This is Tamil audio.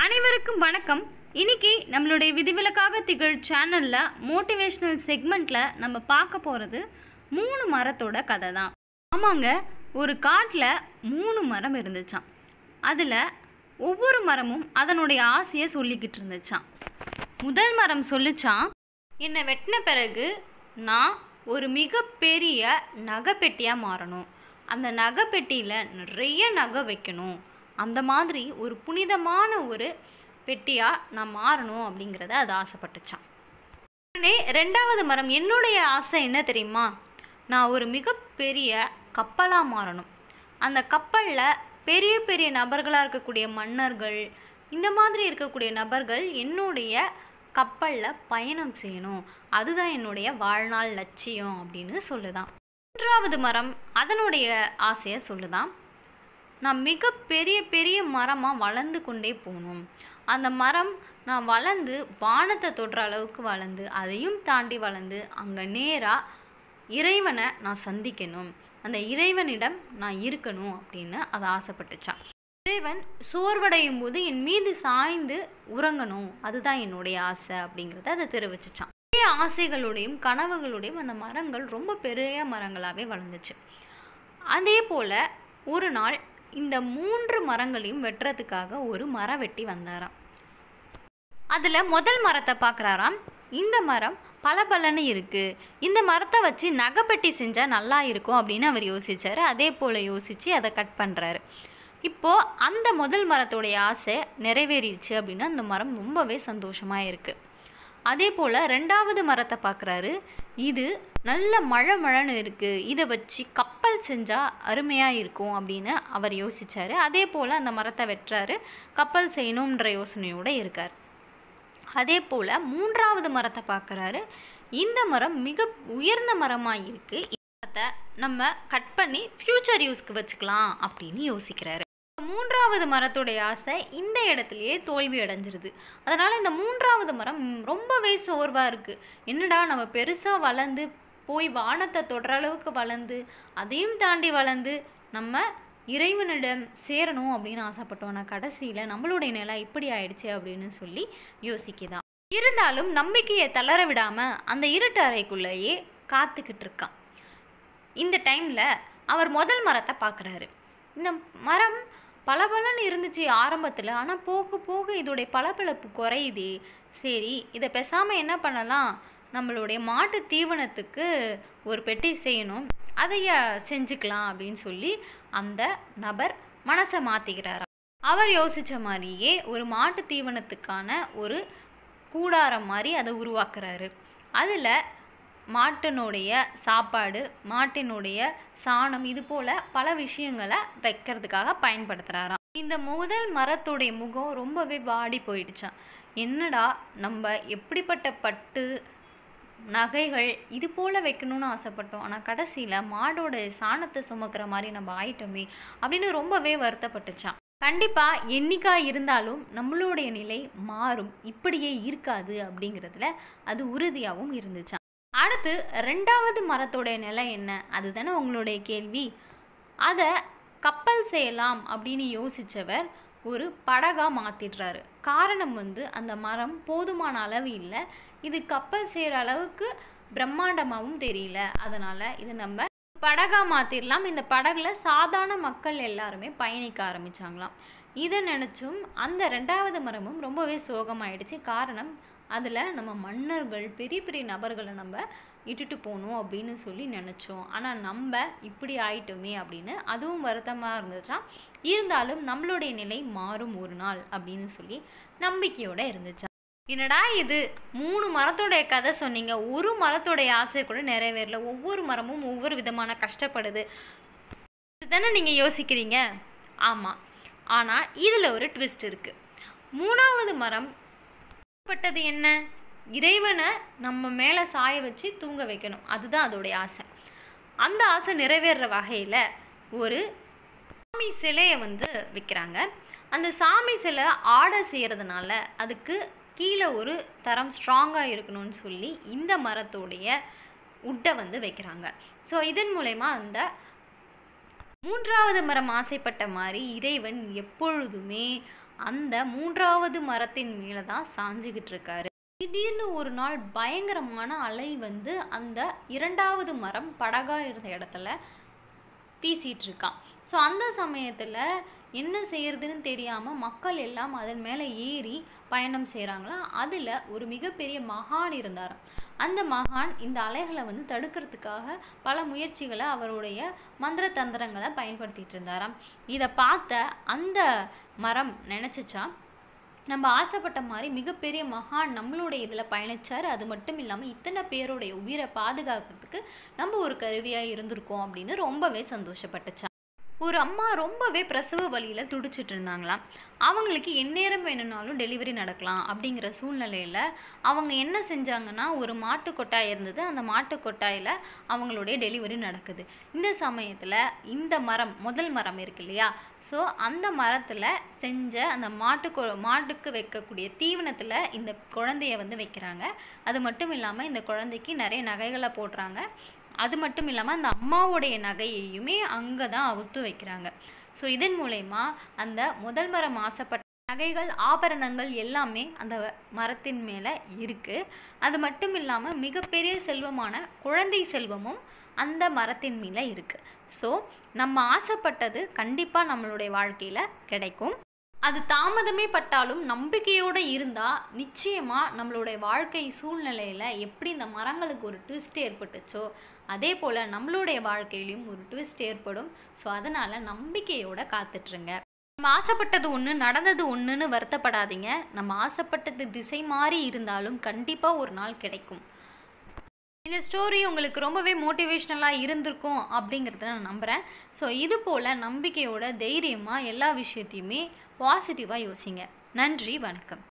அனைவருக்கும் வணக்கம் இன்னைக்கு நம்மளுடைய விதிவிலக்காக திகழ் சேனலில் மோட்டிவேஷ்னல் செக்மெண்ட்டில் நம்ம பார்க்க போகிறது மூணு மரத்தோட கதை தான் ஆமாங்க ஒரு காட்டில் மூணு மரம் இருந்துச்சாம் அதில் ஒவ்வொரு மரமும் அதனுடைய ஆசையை சொல்லிக்கிட்டு இருந்துச்சாம் முதல் மரம் சொல்லுச்சான் என்னை வெட்டின பிறகு நான் ஒரு மிகப்பெரிய நகைப்பெட்டியாக மாறணும் அந்த நகைப்பெட்டியில் நிறைய நகை வைக்கணும் அந்த மாதிரி ஒரு புனிதமான ஒரு பெட்டியாக நான் மாறணும் அப்படிங்கிறத அது ஆசைப்பட்டுச்சான் உடனே ரெண்டாவது மரம் என்னுடைய ஆசை என்ன தெரியுமா நான் ஒரு மிகப்பெரிய கப்பலாக மாறணும் அந்த கப்பலில் பெரிய பெரிய நபர்களாக இருக்கக்கூடிய மன்னர்கள் இந்த மாதிரி இருக்கக்கூடிய நபர்கள் என்னுடைய கப்பலில் பயணம் செய்யணும் அதுதான் என்னுடைய வாழ்நாள் லட்சியம் அப்படின்னு சொல்லுதான் மூன்றாவது மரம் அதனுடைய ஆசையை சொல்லுதான் நான் மிக பெரிய பெரிய மரமாக வளர்ந்து கொண்டே போகணும் அந்த மரம் நான் வளர்ந்து வானத்தை தொடுற அளவுக்கு வளர்ந்து அதையும் தாண்டி வளர்ந்து அங்கே நேராக இறைவனை நான் சந்திக்கணும் அந்த இறைவனிடம் நான் இருக்கணும் அப்படின்னு அது ஆசைப்பட்டுச்சான் இறைவன் சோர்வடையும் போது என் மீது சாய்ந்து உறங்கணும் அதுதான் என்னுடைய ஆசை அப்படிங்கிறத அதை தெரிவிச்சிச்சான் பெரிய ஆசைகளோடையும் கனவுகளோடையும் அந்த மரங்கள் ரொம்ப பெரிய மரங்களாகவே வளர்ந்துச்சு அதே போல் ஒரு நாள் இந்த மூன்று மரங்களையும் வெட்டுறதுக்காக ஒரு மரம் வெட்டி வந்தாராம் அதில் முதல் மரத்தை பார்க்குறாராம் இந்த மரம் பளபளன்னு இருக்குது இந்த மரத்தை வச்சு நகைப்பெட்டி செஞ்சால் நல்லா இருக்கும் அப்படின்னு அவர் யோசிச்சார் அதே போல் யோசித்து அதை கட் பண்ணுறாரு இப்போது அந்த முதல் மரத்தோடைய ஆசை நிறைவேறிடுச்சு அப்படின்னா அந்த மரம் ரொம்பவே சந்தோஷமாக இருக்குது அதே போல் ரெண்டாவது மரத்தை பார்க்குறாரு இது நல்ல மழை மழைன்னு இருக்குது இதை வச்சு கப்பல் செஞ்சால் அருமையாக இருக்கும் அப்படின்னு அவர் யோசித்தார் அதே போல் அந்த மரத்தை வெட்டுறாரு கப்பல் செய்யணுன்ற யோசனையோடு இருக்கார் அதே போல் மூன்றாவது மரத்தை பார்க்குறாரு இந்த மரம் மிக உயர்ந்த மரமாக இருக்குது இந்த மரத்தை நம்ம கட் பண்ணி ஃப்யூச்சர் யூஸ்க்கு வச்சுக்கலாம் அப்படின்னு யோசிக்கிறாரு மூன்றாவது மரத்துடைய ஆசை இந்த இடத்துலையே தோல்வி அடைஞ்சிருது அதனால் இந்த மூன்றாவது மரம் ரொம்பவே சோர்வாக இருக்குது என்னடா நம்ம பெருசாக வளர்ந்து போய் வானத்தை தொடுற அளவுக்கு வளர்ந்து அதையும் தாண்டி வளர்ந்து நம்ம இறைவனிடம் சேரணும் அப்படின்னு ஆசைப்பட்டோம் ஆனால் கடைசியில் நம்மளுடைய நிலை இப்படி ஆயிடுச்சு அப்படின்னு சொல்லி யோசிக்குதான் இருந்தாலும் நம்பிக்கையை தளர விடாமல் அந்த இருட்டு அறைக்குள்ளேயே காத்துக்கிட்டு இருக்கான் இந்த டைமில் அவர் முதல் மரத்தை பார்க்குறாரு இந்த மரம் பளபளன்னு இருந்துச்சு ஆரம்பத்தில் ஆனால் போக போக இதோடைய பளபளப்பு குறையுதே சரி இதை பேசாமல் என்ன பண்ணலாம் நம்மளுடைய மாட்டு தீவனத்துக்கு ஒரு பெட்டி செய்யணும் அதைய செஞ்சுக்கலாம் அப்படின்னு சொல்லி அந்த நபர் மனசை மாற்றிக்கிறாராம் அவர் யோசித்த மாதிரியே ஒரு மாட்டு தீவனத்துக்கான ஒரு கூடாரம் மாதிரி அதை உருவாக்குறாரு அதில் மாட்டினுடைய சாப்பாடு மாட்டினுடைய சாணம் இது போல் பல விஷயங்களை வைக்கிறதுக்காக பயன்படுத்துகிறாராம் இந்த முதல் மரத்துடைய முகம் ரொம்பவே வாடி போயிடுச்சான் என்னடா நம்ம எப்படிப்பட்ட பட்டு நகைகள் இது போல் வைக்கணும்னு ஆசைப்பட்டோம் ஆனால் கடைசியில் மாடோட சாணத்தை சுமக்கிற மாதிரி நம்ம ஆயிட்டோமே அப்படின்னு ரொம்பவே வருத்தப்பட்டுச்சான் கண்டிப்பாக என்னைக்கா இருந்தாலும் நம்மளுடைய நிலை மாறும் இப்படியே இருக்காது அப்படிங்கிறதுல அது உறுதியாகவும் இருந்துச்சான் அடுத்து ரெண்டாவது மரத்தோடைய நிலை என்ன அதுதானே உங்களுடைய கேள்வி அதை கப்பல் செய்யலாம் அப்படின்னு யோசித்தவர் ஒரு படகாக மாற்றிடுறாரு காரணம் வந்து அந்த மரம் போதுமான அளவு இல்லை இது கப்பல் செய்கிற அளவுக்கு பிரம்மாண்டமாகவும் தெரியல அதனால் இது நம்ம படகா மாற்றிடலாம் இந்த படகுல சாதாரண மக்கள் எல்லாருமே பயணிக்க ஆரம்பித்தாங்களாம் இதை நினச்சும் அந்த ரெண்டாவது மரமும் ரொம்பவே சோகமாயிடுச்சு காரணம் அதில் நம்ம மன்னர்கள் பெரிய பெரிய நபர்களை நம்ம இட்டுட்டு போகணும் அப்படின்னு சொல்லி நினச்சோம் ஆனால் நம்ம இப்படி ஆயிட்டோமே அப்படின்னு அதுவும் வருத்தமாக இருந்துச்சான் இருந்தாலும் நம்மளுடைய நிலை மாறும் ஒரு நாள் அப்படின்னு சொல்லி நம்பிக்கையோடு இருந்துச்சா என்னடா இது மூணு மரத்தோடைய கதை சொன்னீங்க ஒரு மரத்தோடைய ஆசை கூட நிறைவேறல ஒவ்வொரு மரமும் ஒவ்வொரு விதமான கஷ்டப்படுது இதுதானே நீங்கள் யோசிக்கிறீங்க ஆமாம் ஆனால் இதில் ஒரு ட்விஸ்ட் இருக்குது மூணாவது மரம் பட்டது என்ன இறைவனை நம்ம மேலே சாய வச்சு தூங்க வைக்கணும் அதுதான் அதோடைய ஆசை அந்த ஆசை நிறைவேறுற வகையில் ஒரு சாமி சிலையை வந்து விற்கிறாங்க அந்த சாமி சிலை ஆர்டர் செய்கிறதுனால அதுக்கு கீழே ஒரு தரம் ஸ்ட்ராங்காக இருக்கணும்னு சொல்லி இந்த மரத்தோடைய உட்டை வந்து வைக்கிறாங்க ஸோ இதன் மூலயமா அந்த மூன்றாவது மரம் ஆசைப்பட்ட மாதிரி இறைவன் எப்பொழுதுமே அந்த மூன்றாவது மரத்தின் மேலே தான் சாஞ்சுக்கிட்டு இருக்காரு திடீர்னு ஒரு நாள் பயங்கரமான அலை வந்து அந்த இரண்டாவது மரம் படகா இருந்த இடத்துல வீசிட்டு இருக்கான் ஸோ அந்த சமயத்தில் என்ன செய்யறதுன்னு தெரியாமல் மக்கள் எல்லாம் அதன் மேலே ஏறி பயணம் செய்கிறாங்களா அதில் ஒரு மிகப்பெரிய மகான் இருந்தாராம் அந்த மகான் இந்த அலைகளை வந்து தடுக்கிறதுக்காக பல முயற்சிகளை அவருடைய மந்திர தந்திரங்களை பயன்படுத்திட்டு இருந்தாராம் இதை பார்த்த அந்த மரம் நினச்சிச்சா நம்ம ஆசைப்பட்ட மாதிரி மிகப்பெரிய மகான் நம்மளுடைய இதில் பயணிச்சார் அது மட்டும் இல்லாமல் இத்தனை பேருடைய உயிரை பாதுகாக்கிறதுக்கு நம்ம ஒரு கருவியாக இருந்திருக்கோம் அப்படின்னு ரொம்பவே சந்தோஷப்பட்டுச்சா ஒரு அம்மா ரொம்பவே பிரசவ வலியில் துடிச்சிட்டு இருந்தாங்களாம் அவங்களுக்கு எந்நேரம் வேணும்னாலும் டெலிவரி நடக்கலாம் அப்படிங்கிற சூழ்நிலையில் அவங்க என்ன செஞ்சாங்கன்னா ஒரு மாட்டு கொட்டாய் இருந்தது அந்த மாட்டு கொட்டாயில் அவங்களுடைய டெலிவரி நடக்குது இந்த சமயத்தில் இந்த மரம் முதல் மரம் இருக்கு இல்லையா ஸோ அந்த மரத்தில் செஞ்ச அந்த மாட்டு கொ மாட்டுக்கு வைக்கக்கூடிய தீவனத்தில் இந்த குழந்தைய வந்து வைக்கிறாங்க அது மட்டும் இல்லாமல் இந்த குழந்தைக்கு நிறைய நகைகளை போடுறாங்க அது மட்டும் இல்லாமல் அந்த அம்மாவுடைய நகையையுமே அங்கே தான் அவுத்து வைக்கிறாங்க ஸோ இதன் மூலயமா அந்த முதல் மரம் ஆசைப்பட்ட நகைகள் ஆபரணங்கள் எல்லாமே அந்த மரத்தின் மேலே இருக்குது அது மட்டும் இல்லாமல் மிகப்பெரிய செல்வமான குழந்தை செல்வமும் அந்த மரத்தின் மேலே இருக்குது ஸோ நம்ம ஆசைப்பட்டது கண்டிப்பாக நம்மளுடைய வாழ்க்கையில் கிடைக்கும் அது தாமதமே பட்டாலும் நம்பிக்கையோடு இருந்தால் நிச்சயமாக நம்மளுடைய வாழ்க்கை சூழ்நிலையில் எப்படி இந்த மரங்களுக்கு ஒரு ட்விஸ்ட் ஏற்பட்டுச்சோ அதே போல் நம்மளுடைய வாழ்க்கையிலையும் ஒரு ட்விஸ்ட் ஏற்படும் ஸோ அதனால் நம்பிக்கையோட காத்துட்ருங்க நம்ம ஆசைப்பட்டது ஒன்று நடந்தது ஒன்றுன்னு வருத்தப்படாதீங்க நம்ம ஆசைப்பட்டது திசை மாறி இருந்தாலும் கண்டிப்பாக ஒரு நாள் கிடைக்கும் இந்த ஸ்டோரி உங்களுக்கு ரொம்பவே மோட்டிவேஷ்னலாக இருந்திருக்கும் அப்படிங்கிறத நான் நம்புகிறேன் ஸோ இது போல் நம்பிக்கையோட தைரியமாக எல்லா விஷயத்தையுமே பாசிட்டிவாக யோசிங்க நன்றி வணக்கம்